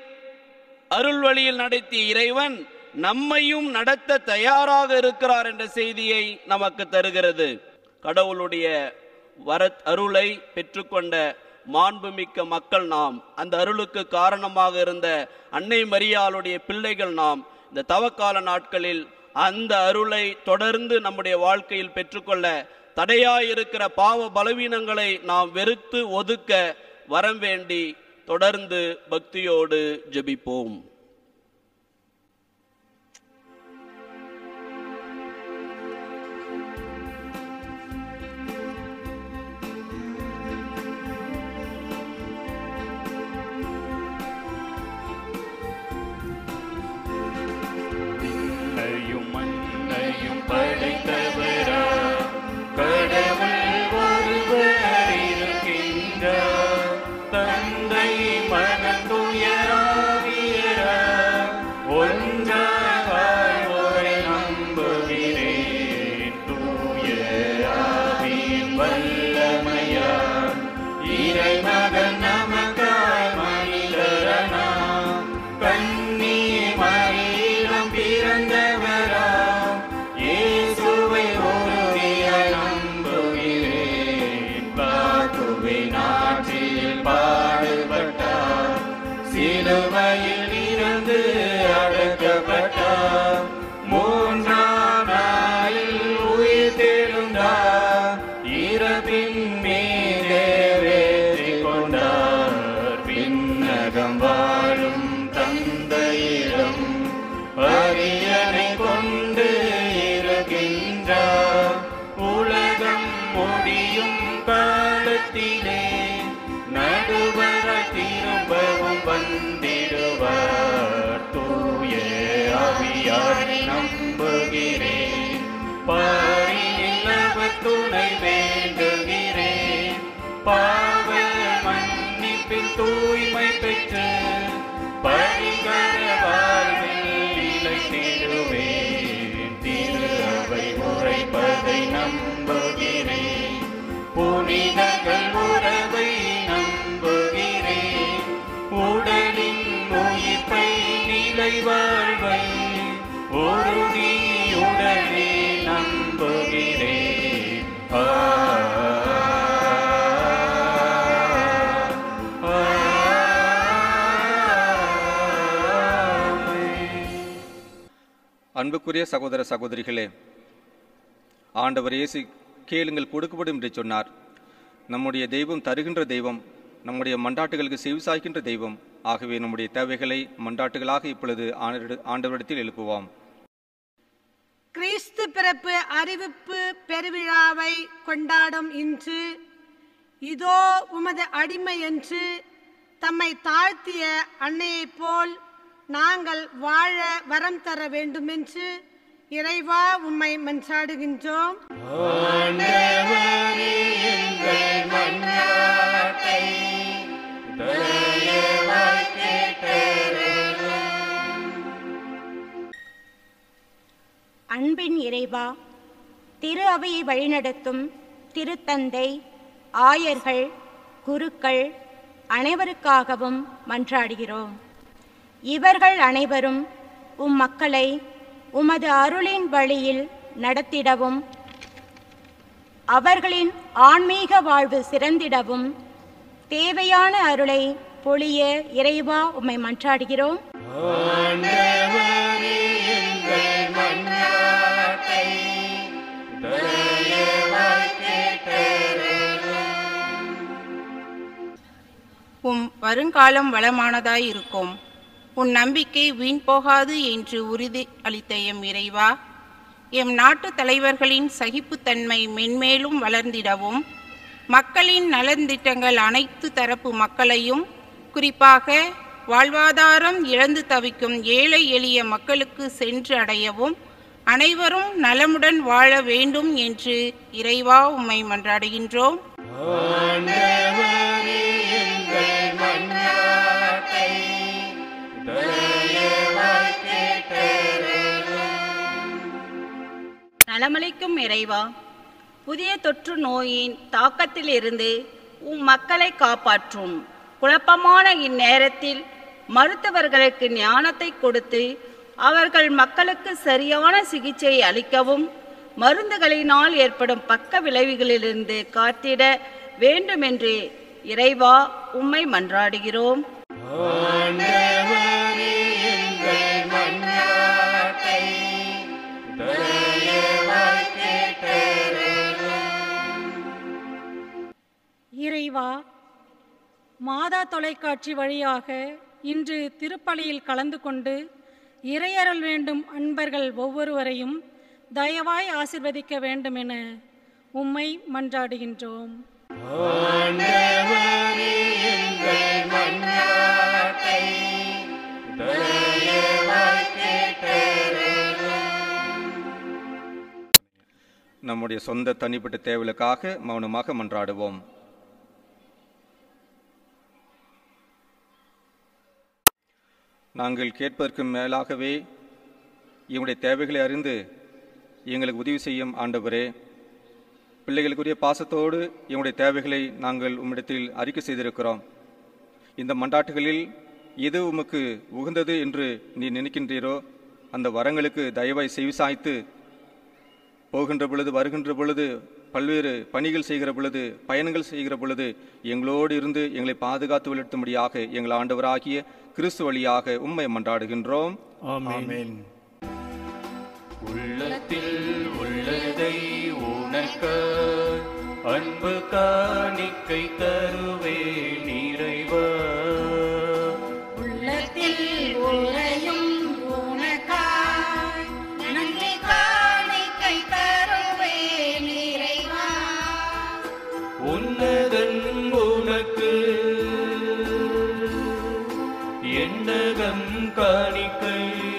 அருள் வழியில் நடத்திய இறைவன் நம்மையும் நடத்த தயாராக இருக்கிறார் என்ற செய்தியை நமக்கு தருகிறது கடவுளுடைய வர அருளை பெற்றுக்கொண்ட மாண்புமிக்க மக்கள் நாம் அந்த அருளுக்கு காரணமாக இருந்த அன்னை மரியாளுடைய பிள்ளைகள் நாம் இந்த தவக்கால நாட்களில் அந்த அருளை தொடர்ந்து நம்முடைய வாழ்க்கையில் பெற்றுக்கொள்ள தடையாயிருக்கிற பாவ பலவீனங்களை நாம் வெறுத்து ஒதுக்க வரம் வேண்டி தொடர்ந்து பக்தியோடு ஜெபிப்போம் விண்ணையும் மண்ணையும் படைத்தவரா கடவுள் ஒருவர் இருக்கின்றார் தந்தை மகன் துயராவியரா ஒன்றாக வாழ்வோரை நம்புகிறேன் தூய ஆவியின் வல்லமையா இறைமகன் நமக்காய் மனிதரனா கண்ணி மறியிடம் பிறந்தவரா இயேசுவை உறுதியாய் நம்புகிறேன் பாக்குவை நாட்டில் பாடுபட்டார் சிலுவையில் இருந்து அடக்கப்பட்டார் மூன்றாம் நாளில் உயிர் தெழுந்தார் இறப்பின் மீதே வெற்றி கொண்டார் விண்ணகம் வாழும் தந்தையிடம் அரியணை கொண்டு இருக்கின்றார் உலகம் முடியும் காலத்திலே நடுவர திரும்பவும் வந்திடுவார் தூய ஆவியாரை நம்புகிறேன் பாரியில் அவர் துணை வேண்டுகிறேன் பாவ மன்னிப்பின் தூய்மை பெற்று பரிகர வாழ்வில் நிலைத்திடுவேன் திரு அவை உரைப்பதை நம்புகிறேன் புனிதர்கள் உறவை நம்புகிறேன் உடலின் உயிர்ப்பை நிலை வாழ்வை உறுதியுடனே நம்புகிறேன் ஆ, ஆ, ஆமென். அன்புக்குரிய சகோதர சகோதரிகளே ஆண்டவர் இயேசு கேளுங்கள் கொடுக்கப்படும் என்று சொன்னார் நம்முடைய தெய்வம் தருகின்ற தெய்வம் நம்முடைய மண்டாட்டுகளுக்கு செவிசாய்க்கின்ற தெய்வம் ஆகவே நம்முடைய தேவைகளை மண்டாட்டுகளாக இப்பொழுது ஆண்டவரிட- ஆண்டவரிடத்தில் எழுப்புவோம் கிறிஸ்து கிறிஸ்து பிறப்பு அறிவிப்பு பெருவிழாவை கொண்டாடும் இன்று இதோ உமது அடிமை என்று தம்மை தாழ்த்திய அன்னையைப் போல் நாங்கள் வாழ வரம் தர வேண்டுமென்று இறைவா உம்மை மன்றாடுகின்றோம் ஆண்டவரே எங்கள் மன்றாட்டை தயவாய் கேட்டருளும். அன்பின் இறைவா திரு அவையை வழிநடத்தும் திருத்தந்தை ஆயர்கள் குருக்கள் அனைவருக்காகவும் மன்றாடுகிறோம் இவர்கள் அனைவரும் உம் மக்களை உமது அருளின் வழியில் நடத்திடவும் அவர்களின் ஆன்மீக வாழ்வு சிறந்திடவும் தேவையான அருளை பொழிய இறைவா உம்மை மன்றாடுகிறோம் ஆண்டவரே எங்கள் மன்றாட்டை தயவாய் கேட்டருளும். உம் வருங்காலம் வளமானதாய் இருக்கும் உன் நம்பிக்கை வீண் போகாது என்று உறுதி அளித்த எம் இறைவா எம் நாட்டு தலைவர்களின் சகிப்புத்தன்மை மென்மேலும் வளர்ந்திடவும் மக்களின் நலந்திட்டங்கள் அனைத்து தரப்பு மக்களையும் குறிப்பாக வாழ்வாதாரம் இழந்து தவிக்கும் ஏழை எளிய மக்களுக்கு சென்று அடையவும் அனைவரும் நலமுடன் வாழ வேண்டும் என்று இறைவா உம்மை மன்றாடுகின்றோம் ஆண்டவரே எங்கள் மன்றாட்டை தயவாய் கேட்டருளும். நலமளிக்கும் இறைவா புதிய தொற்று நோயின் தாக்கத்திலிருந்து உம் மக்களை காப்பாற்றும் குழப்பமான இந்நேரத்தில் மருத்துவர்களுக்கு ஞானத்தை கொடுத்து அவர்கள் மக்களுக்கு சரியான சிகிச்சை அளிக்கவும் மருந்துகளினால் ஏற்படும் பக்க விளைவுகளிலிருந்து காத்திட வேண்டுமென்று இறைவா உம்மை மன்றாடுகிறோம் ஆண்டவரே எங்கள் மன்றாட்டை தயவாய் கேட்டருளும். இறைவா மாதா தொலைக்காட்சி வழியாக இன்று திருப்பலியில் கலந்து கொண்டு இறையருள் வேண்டும் அன்பர்கள் ஒவ்வொருவரையும் தயவாய் ஆசிர்வதிக்க வேண்டும் என உம்மை மன்றாடுகின்றோம் ஆண்டவரே எங்கள் மன்றாட்டை தயவாய் கேட்டருளும். நம்முடைய சொந்த தனிப்பட்ட தேவைகளுக்காக மௌனமாக மன்றாடுவோம் நாங்கள் கேட்பதற்கு மேலாகவே எங்களுடைய தேவைகளை அறிந்து எங்களுக்கு உதவி செய்யும் ஆண்டவரே பிள்ளைகளுக்குரிய பாசத்தோடு எங்களுடைய தேவைகளை நாங்கள் உம்மிடத்தில் அறிக்கை செய்திருக்கிறோம் இந்த மன்றாட்டுகளில் எது உமக்கு உகந்தது என்று நீ நினைக்கின்றீரோ அந்த வரங்களுக்கு தயவாய் செவிசாய்த்து போகின்ற பொழுது வருகின்ற பொழுது பல்வேறு பணிகள் செய்கிற பொழுது பயணங்கள் செய்கிற பொழுது எங்களோடு இருந்து எங்களை பாதுகாத்து வளர்த்தும்படியாக எங்கள் ஆண்டவராகிய கிறிஸ்து வழியாக உம்மை மன்றாடுகின்றோம் ஆமென். உள்ளத்தில் உள்ளதை உனக்கு அன்பு காணிக்கை தருவே நிறைவா உள்ளத்தில் உறையும் உனக்காய் நன்றி காணிக்கை தருவேன் இறைவா உன்னதன் உனக்கு என்னகம் காணிக்கை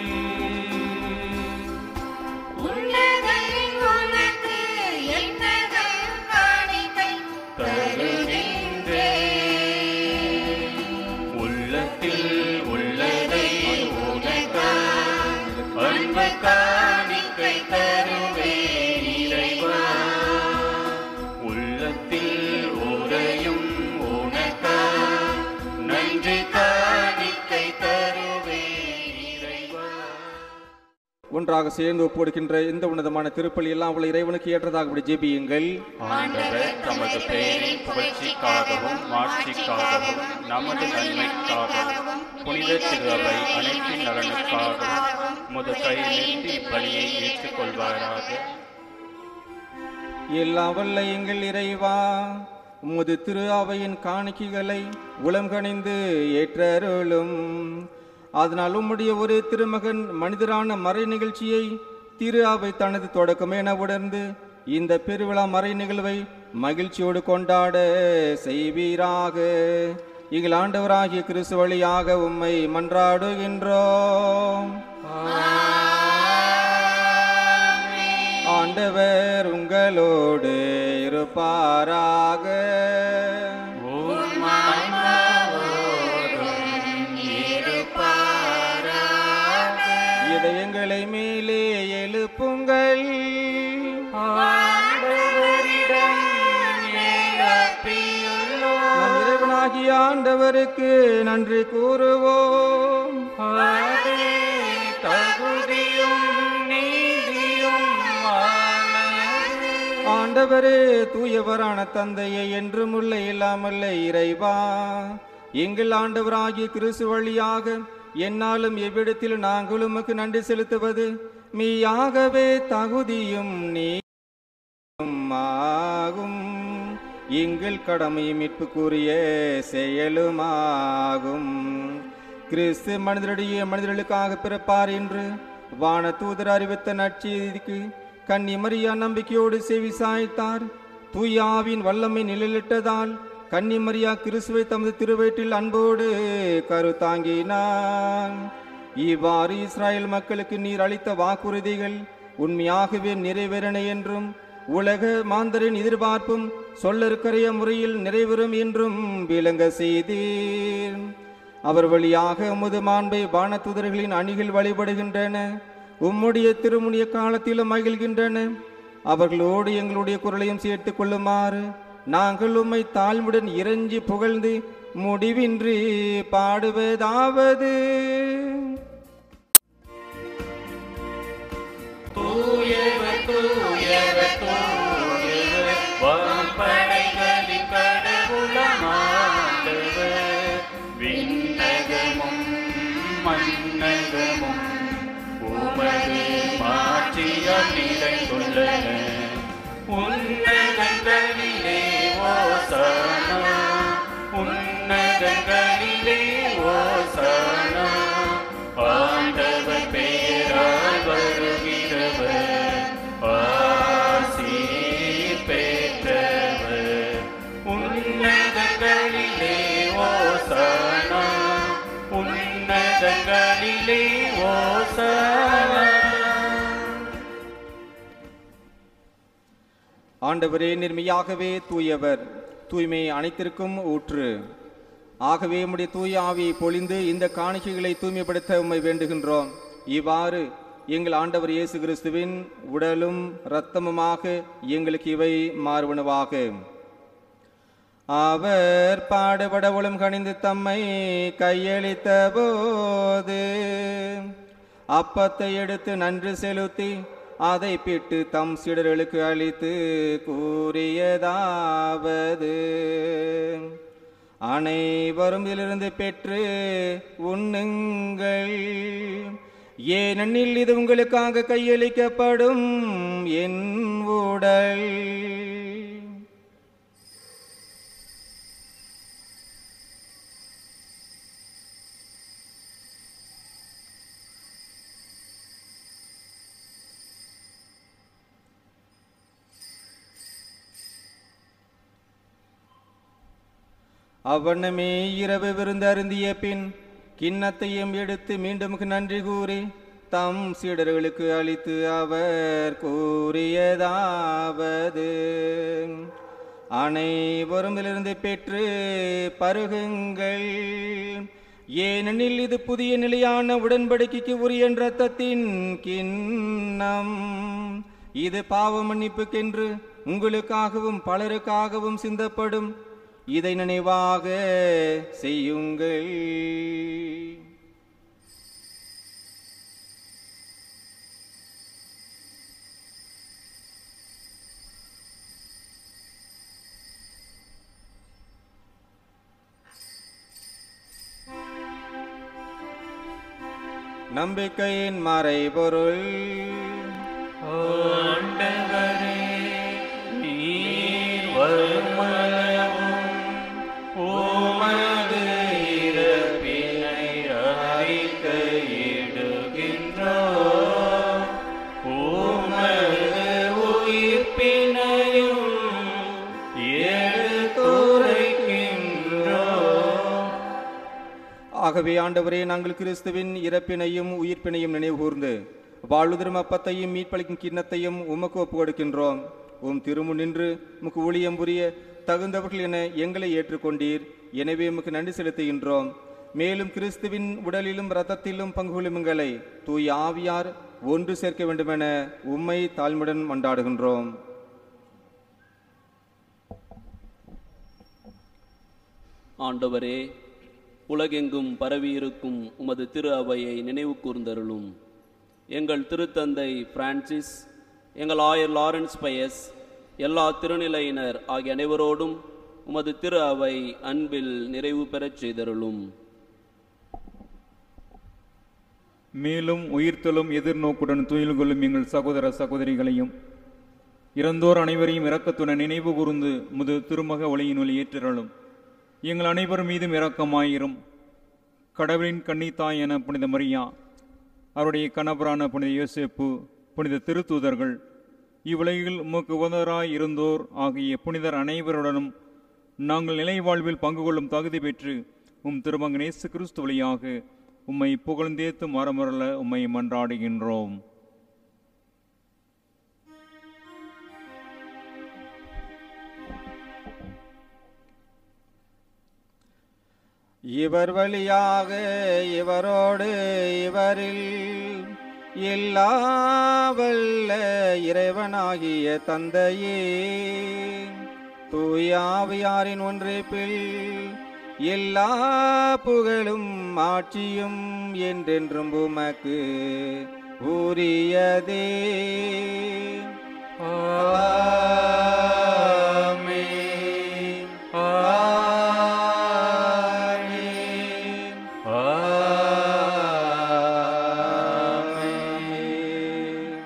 உன்னதன் உனக்கு என்னகள் காணிக்கை தருகின்றேன் உள்ளத்தில் உள்ளதை உனக்கு அன்பு காணிக்கை தருவே இறைவா உள்ளத்தில் உறையும் உனக்கு நன்றி காணிக்கை தருவே இறைவா ஒன்றாக சேர்ந்து ஒப்புக்கொடுக்கின்ற இந்த உன்னதமான திருப்பலி எல்லாம் உள்ள இறைவனுக்கு ஏற்றதாக ஜெபியுங்கள் ஆண்டவர் தமது பெயரின் புகழ்ச்சிக்காகவும் மாட்சிக்காகவும் நமது நன்மைக்காகவும் புனித திரு அவை அனைத்தின் நலனுக்காகவும் முத கை நீட்டி இப்பலியை ஏற்றுக்கொள்வாராக எல்லாம் வல்ல எங்கள் இறைவா உமது திரு அவையின் காணிக்கைகளை உளம் கணிந்து ஏற்றருளும் அதனால் உம்முடைய ஒரு திருமகன் மனிதரான மறை நிகழ்ச்சியை திரு அவை தனது தொடக்கம் என உணர்ந்து இந்த பெருவிழா மறை நிகழ்வை மகிழ்ச்சியோடு கொண்டாட செய்வீராக எங்கள் ஆண்டவராகிய கிறிஸ்து வழியாக உம்மை மன்றாடுகின்றோம் ஆண்டவர் உங்களோடு இருப்பாராக இதயங்களை மேலே எழுப்புங்கள் நம் இறைவனாகிய ஆண்டவருக்கு நன்றி கூறுவோம் ஆண்டவரே தூயவரான தந்தையை என்றும் உள்ள இல்லாமல்ல இறைவா எங்கள் ஆண்டவராகிய கிறிஸ்து வழியாக என்னாலும் எவ்விடத்தில் நாங்கள் உமக்கு நன்றி செலுத்துவது மெய்யாகவே தகுதியும் நீயும் ஆகும் எங்கள் கடமை மீட்புக்குரிய செயலுமாகும் கிறிஸ்து மனிதருடைய மனிதர்களுக்காக பிறப்பார் என்று வான தூதர் அறிவித்த நற்செய்திக்கு கன்னி மரியா நம்பிக்கையோடு செவி சாய்த்தார் தூயாவின் வல்லமை நிழலிட்டதால் கன்னி மரியா கிறிஸ்துவை தமது திருவயிற்றில் அன்போடு கருத்தாங்கினான் இவ்வாறு இஸ்ராயல் மக்களுக்கு நீர் அளித்த வாக்குறுதிகள் உண்மையாகவே நிறைவேறன என்றும் உலக மாந்தரின் எதிர்பார்ப்பும் சொல்லற்கரிய முறையில் நிறைவேறும் என்றும் விளங்க செய்தீர் அவர் வழியாக உமது மாண்பை வானத்துதர்களின் அணிகள் வழிபடுகின்றன உம்முடைய திருமுனிய காலத்திலும் மகிழ்கின்றன அவர்களோடு எங்களுடைய குரலையும் சேர்த்துக் கொள்ளுமாறு நாங்கள் உம்மை தாழ்வுடன் இறைஞ்சி புகழ்ந்து முடிவின்றி பாடுவதாவது தூயவர் தூயவர் தூயவர் வான்படைகளின் கடவுளமாண்டவர் விண்ணகமும் மன்னகமும் உமது மாட்சியால் நிறைந்துள்ளன உன்னதங்களிலே ஓசானா உன்னதங்களிலே ஓசானா ஆண்டவர் பேரால் வருகிறவர் ஆசி பெற்றவர் உன்னதங்களிலே ஓசானா உன்னதங்களிலே ஓசானா ஆண்டவரே நிர்மையாகவே தூயவர் தூய்மை அனைத்திற்கும் ஊற்று ஆகவே உம்முடைய தூய ஆவியை பொழிந்து இந்த காணிக்கைகளை தூய்மைப்படுத்த உம்மை வேண்டுகின்றோம் இவ்வாறு எங்கள் ஆண்டவர் இயேசு கிறிஸ்துவின் உடலும் இரத்தமுமாக எங்களுக்கு இவை மாறுவனவாக அவர் பாடுபட உளம் கணிந்து தம்மை கையளித்த போது அப்பத்தை எடுத்து நன்றி செலுத்தி அதை பிட்டு தம் சீடர்களுக்கு அளித்து கூறியதாவது அனைவரும் இதிலிருந்து பெற்று உண்ணுங்கள் ஏனெனில் இது உங்களுக்காக கையளிக்கப்படும் என் உடல் அவ்வண்ணமே இரவு விருந்து அருந்திய பின் கிண்ணத்தையும் எடுத்து மீண்டும் நன்றி கூறி தம் சீடர்களுக்கு அளித்து அவர் கூறியதாவது அனைவரும் இதிலிருந்து பெற்று பருகுங்கள் ஏனெனில் இது புதிய நிலையான உடன்படிக்கைக்கு உரிய இரத்தத்தின் கிண்ணம் இது பாவ மன்னிப்புக்கென்று உங்களுக்காகவும் பலருக்காகவும் சிந்தப்படும் இதை நினைவாக செய்யுங்கள் நம்பிக்கையின் மறைபொருள் ஆண்டவரே நீர் வருமளவும் உமது இறப்பினை அறிக்கையிடுகின்றோம் ஆகவே ஆண்டவரே நாங்கள் கிறிஸ்துவின் இறப்பினையும் உயிர்ப்பினையும் நினைவு கூர்ந்து வாழ்வுதிரும் அப்பத்தையும் மீட்பளிக்கும் கிண்ணத்தையும் உமக்கு ஒப்பு கொடுக்கின்றோம் உம் திருமுன் நின்று உமக்கு ஊழியம் புரிய தகுந்தவர்கள் என எங்களை ஏற்றுக்கொண்டீர் எனவே உமக்கு நன்றி செலுத்துகின்றோம் மேலும் கிறிஸ்துவின் உடலிலும் இரத்தத்திலும் பங்கு கொள்ளும் எங்களை தூய் ஆவியார் ஒன்று சேர்க்க வேண்டுமென உம்மை தாழ்மையுடன் மன்றாடுகின்றோம் ஆண்டவரே உலகெங்கும் பரவியிருக்கும் உமது திரு அவையை நினைவு கூர்ந்தருளும் எங்கள் திருத்தந்தை பிரான்சிஸ் எங்கள் ஆயர் லாரன்ஸ் பயஸ் எல்லா திருநிலையினர் ஆகிய அனைவரோடும் உமது திரு அவை அன்பில் நிறைவு பெறச் செய்தருளும் மேலும் உயிர்த்தலும் எதிர்நோக்குடன் துயில் கொள்ளும் எங்கள் சகோதர சகோதரிகளையும் இறந்தோர் அனைவரையும் இரக்கத்துடன் நினைவு கூர்ந்து முது திருமக ஒளியின் ஒளி ஏற்றிரளும் எங்கள் அனைவர் மீதும் இரக்கமாயிரும் கடவுளின் கன்னித்தாய் என புனித மரியா அவருடைய கணவரான புனித யோசேப்பு புனித திருத்தூதர்கள் இவ்வுலகில் உமக்கு உதவராய் இருந்தோர் ஆகிய புனிதர் அனைவருடனும் நாங்கள் நிலை வாழ்வில் பங்கு கொள்ளும் தகுதி பெற்று உம் திருமகன் இயேசு கிறிஸ்து வழியாக உம்மை புகழ்ந்தேத்து மரமரல உம்மை மன்றாடுகின்றோம் இவர் வழியாக இவரோடு இவரில் எல்லா வல்ல இறைவனாகிய தந்தையே தூயாவியாரின் ஒன்றிப்பில் எல்லா புகழும் ஆட்சியும் என்றென்றும் உமக்கு உரியதே ஆமென். ஆமென். ஆமென்.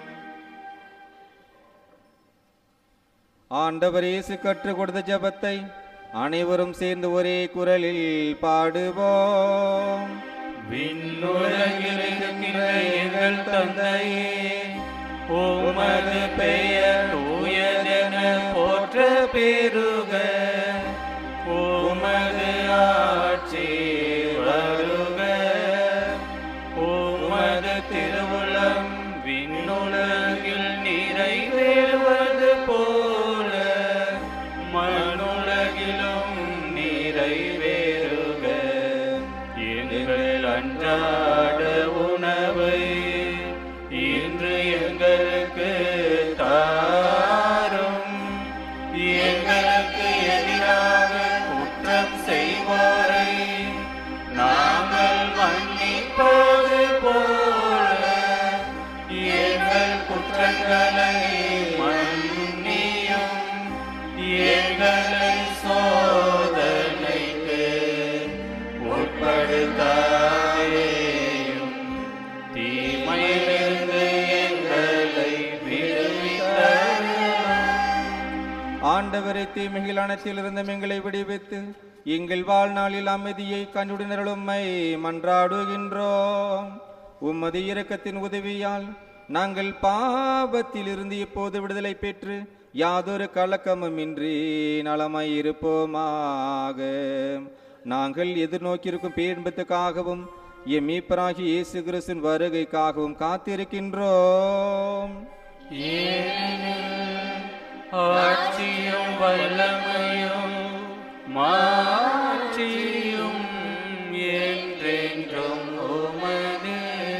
ஆண்டவர் இயேசு கற்றுக் கொடுத்த ஜெபத்தை அனைவரும் சேர்ந்து ஒரே குரலில் பாடுவோம் விண்ணுலகில் இருக்கிற எங்கள் தந்தையே உமது பெயர் தூயதென போற்ற பெருக உமது ஆட்சி வருக உமது திருவுளம் விண்ணுலகில் நிறைவேறுவது போல மண்ணுலகிலும் நிறைவேறுக எங்கள் அன்றாட உணவை இன்று எங்களுக்கு தாரும் எங்களுக்கு எதிராக குற்றம் செய்வோரை நாங்கள் மன்னிப்பது போல எங்கள் குற்றங்களை மன்னியும் எங்களை சோதனைக்கு உட்படுத்தாதேயும் தீமையிலிருந்து எங்களை விடுவித்தருளும் ஆண்டவரை தீமைகள் அனைத்திலிருந்து எங்களை விடுவித்து எங்கள் வாழ்நாளில் அமைதியை கண்டுடனருளும்மை மன்றாடுகின்றோம் உம்மது இரக்கத்தின் உதவியால் நாங்கள் பாவத்திலிருந்து இப்போது விடுதலை பெற்று யாதொரு கலக்கமுமின்றி நலமாய் இருப்போமாக நாங்கள் எதிர்நோக்கியிருக்கும் பேன்பத்துக்காகவும் எம் மீட்பராகிய இயேசு கிறிஸ்துவின் வருகைக்காகவும் காத்திருக்கின்றோம் ஆட்சியும் வல்லமையும் மாட்சியும் என்றென்றும் உமது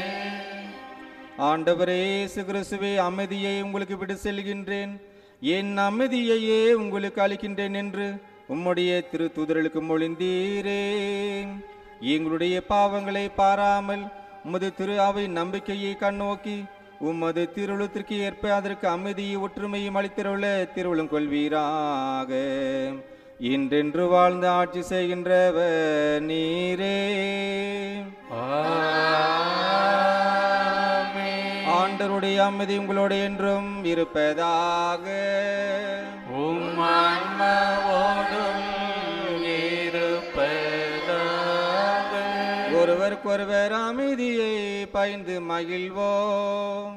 ஆண்டவரே இயேசு கிறிஸ்துவே அமைதியை உங்களுக்கு விட்டு செல்கின்றேன் என் அமைதியையே உங்களுக்கு அளிக்கின்றேன் என்று உம்முடைய திரு தூதர்களுக்கு மொழிந்தீரே எங்களுடைய பாவங்களை பாராமல் உமது திரு அவை நம்பிக்கையை கண்ணோக்கி உமது திருவுளத்திற்கு ஏற்ப அதற்கு அமைதியை ஒற்றுமையும் அளித்திருள்ள திருவுளம் கொள்வீராக இன்றென்று வாழ்ந்து ஆட்சி செய்கின்றவர் நீரே ஆண்டருடைய அமைதி உங்களோடு என்றும் இருப்பதாக உம் ஆன்மாவோடும் இருப்பதாக ஒருவருக்கொருவர் அமைதியை பயந்து மகிழ்வோம்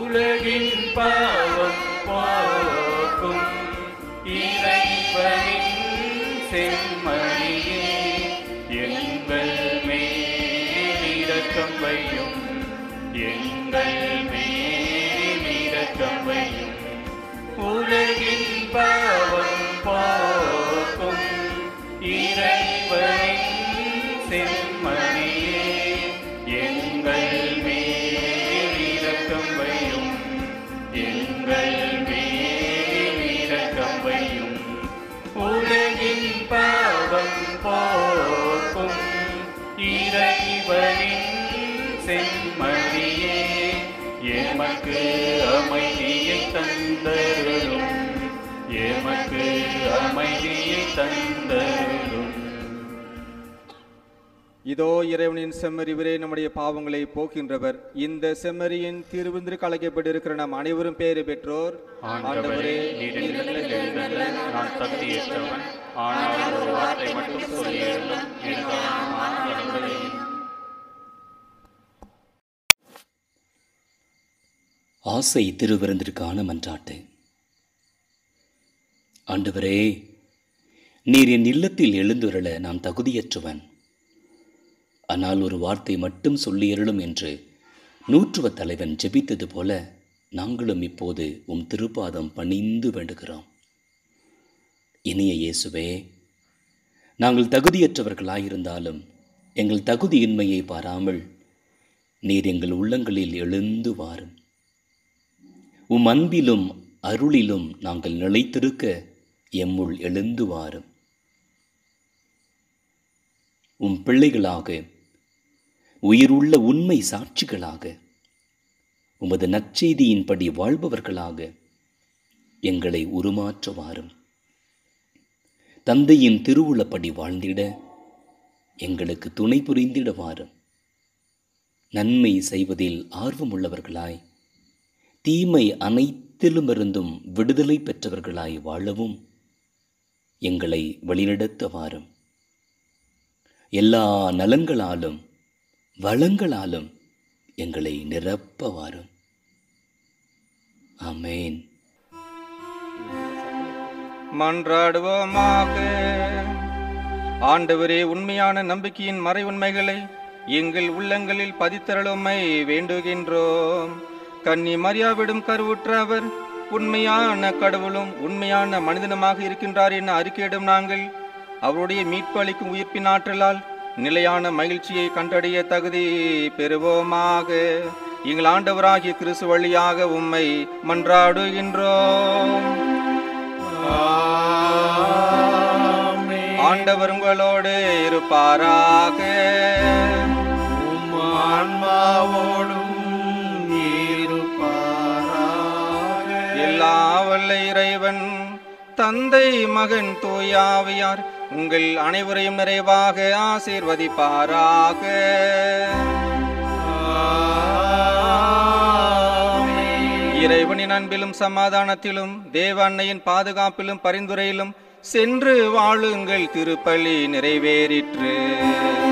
உலகின் பாவம் போக்கும் இறைவனின் செம்மணியே எங்கள் மேலிரக்கம் வையும் எங்கள் மேலிரக்கம் வையும் உலகின் பாவம் போக்கும் இறைவனின் செம்மணியே எங்கள் மேலிரக்கம் வையும் எங்கள் மேலிரக்கம் வையும் உலகின் பாவம் போக்கும் இறைவனின் செம்மறியே எமக்கு அமைதியை தந்தருளும் எமக்கு அமைதியை தந்தருளும் இதோ இறைவனின் செம்மறிவரே நம்முடைய பாவங்களை போக்கின்றவர் இந்த செம்மறியின் திருவிந்திற்கு அழைக்கப்பட்டிருக்கிற நாம் அனைவரும் பேறு பெற்றோர் ஆண்டவரே நீர் என்னிடத்தில் எழுந்தருள நான் தகுதியற்றவன் ஆனால் ஒரு வார்த்தை மட்டும் சொல்லியிருந்தும் எனக்கு ஆன்மா நலமடையும். ஆசை திருவிருந்திற்கான மன்றாட்டு ஆண்டவரே நீர் என் இல்லத்தில் எழுந்துருள நான் தகுதியற்றவன் ஆனால் ஒரு வார்த்தை மட்டும் சொல்லியருளும் என்று நூற்றுவ தலைவன் ஜெபித்தது போல நாங்களும் இப்போது உம் திருப்பாதம் பணிந்து வேண்டுகிறோம் இனிய இயேசுவே நாங்கள் தகுதியற்றவர்களாயிருந்தாலும் எங்கள் தகுதியின்மையை பாராமல் நீர் எங்கள் உள்ளங்களில் எழுந்து வாரும் உம் அன்பிலும் அருளிலும் நாங்கள் நிலைத்திருக்க எம்முள் எழுந்து வாரும் உம் பிள்ளைகளாக உயிருள்ள உண்மை சாட்சிகளாக உமது நற்செய்தியின்படி வாழ்பவர்களாக எங்களை உருமாற்ற வாரும் தந்தையின் திருவுளப்படி வாழ்ந்திட எங்களுக்கு துணை புரிந்திட வாரும் நன்மை செய்வதில் ஆர்வமுள்ளவர்களாய் தீமை அனைத்திலுமிருந்தும் விடுதலை பெற்றவர்களாய் வாழவும் எங்களை வழிநடத்த வாரும் எல்லா நலன்களாலும் வளங்களாலும் எங்களை நிரப்ப வாரும் ஆமேன் மன்றாடுவோமாக ஆண்டவரே உண்மையான நம்பிக்கையின் மறை உண்மைகளை எங்கள் உள்ளங்களில் பதித்தருளுமை வேண்டுகின்றோம் கன்னி மரியாவிடும் கருவுற்ற அவர் உண்மையான கடவுளும் உண்மையான மனிதனுமாக இருக்கின்றார் என அறிக்கையிடும் நாங்கள் அவருடைய மீட்பு அளிக்கும் உயிர்ப்பின் ஆற்றலால் நிலையான மகிழ்ச்சியை கண்டடைய தகுதி பெறுவோமாக எங்கள் ஆண்டவராகிய கிறிஸ்து வழியாக உம்மை மன்றாடுகின்றோம் ஆண்டவர் உங்களோடு இருப்பாராக ஆன்மாவோடும் எல்லா வல்ல இறைவன் தந்தை மகன் தூயாவியார் உங்கள் அனைவரையும் நிறைவாக ஆசீர்வதிப்பாராக இறைவனின் அன்பிலும் சமாதானத்திலும் தேவ அன்னையின் பாதுகாப்பிலும் பரிந்துரையிலும் சென்று வாழுங்கள் திருப்பலி நிறைவேறிற்று